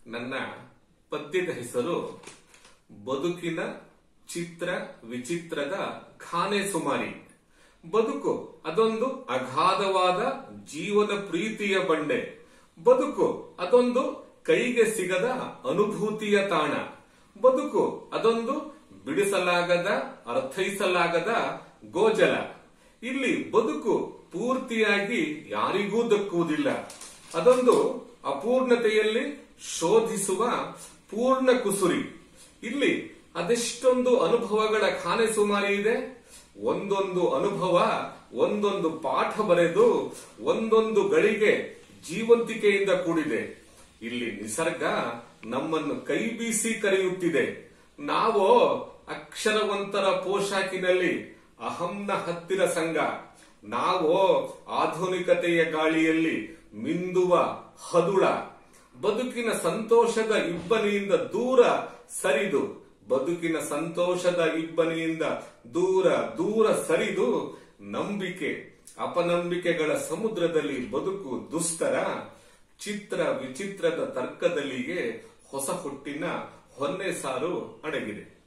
ನನ್ನ ಪದ್ಯದ ಹೆಸರು ಬದುಕಿನ ಚಿತ್ರ ವಿಚಿತ್ರದ ಖಾನೆ ಸುಮಾರಿ ಬದುಕು ಅದೊಂದು ಅಗಾಧವಾದ ಜೀವನ ಪ್ರೀತಿಯ ಬಂಡೆ ಬದುಕು ಅದೊಂದು ಕೈಗೆ ಸಿಗದ ಅನುಭೂತಿಯ ತಾಣ ಬದುಕು ಅದೊಂದು ಬಿಡಿಸಲಾಗದ ಅರ್ಥೈಸಲಾಗದ ಗೋಜಲ ಇಲ್ಲಿ ಬದುಕು ಪೂರ್ತಿಯಾಗಿ ಯಾರಿಗೂ ದಕ್ಕುವುದಿಲ್ಲ ಅದೊಂದು ಅಪೂರ್ಣತೆಯಲ್ಲಿ ಶೋಧಿಸುವ ಪೂರ್ಣ ಕುಸುರಿ ಇಲ್ಲಿ ಅದೆಷ್ಟೊಂದು ಅನುಭವಗಳ ಖಾನೆ ಸುಮಾರಿ ಇದೆ ಒಂದೊಂದು ಅನುಭವ ಒಂದೊಂದು ಪಾಠ ಬರೆದು ಒಂದೊಂದು ಗಳಿಗೆ ಜೀವಂತಿಕೆಯಿಂದ ಕೂಡಿದೆ ಇಲ್ಲಿ ನಿಸರ್ಗ ನಮ್ಮನ್ನು ಕೈ ಬೀಸಿ ಕರೆಯುತ್ತಿದೆ ನಾವೋ ಅಕ್ಷರವಂತರ ಪೋಷಾಕಿನಲ್ಲಿ ಅಹಂನ ಹತ್ತಿರ ಸಂಘ ನಾವೋ ಆಧುನಿಕತೆಯ ಗಾಳಿಯಲ್ಲಿ ಮಿಂದುವ ಹದುಳ ಬದುಕಿನ ಸಂತೋಷದ ಇಬ್ಬನಿಯಿಂದ ದೂರ ಸರಿದು ಬದುಕಿನ ಸಂತೋಷದ ಇಬ್ಬನಿಯಿಂದ ದೂರ ದೂರ ಸರಿದು ನಂಬಿಕೆ ಅಪನಂಬಿಕೆಗಳ ಸಮುದ್ರದಲ್ಲಿ ಬದುಕು ದುಸ್ತರ ಚಿತ್ರ ವಿಚಿತ್ರದ ತರ್ಕದಲ್ಲಿಗೆ ಹೊಸ ಹುಟ್ಟಿನ ಹೊನ್ನೆ ಸಾರು ಅಡಗಿದೆ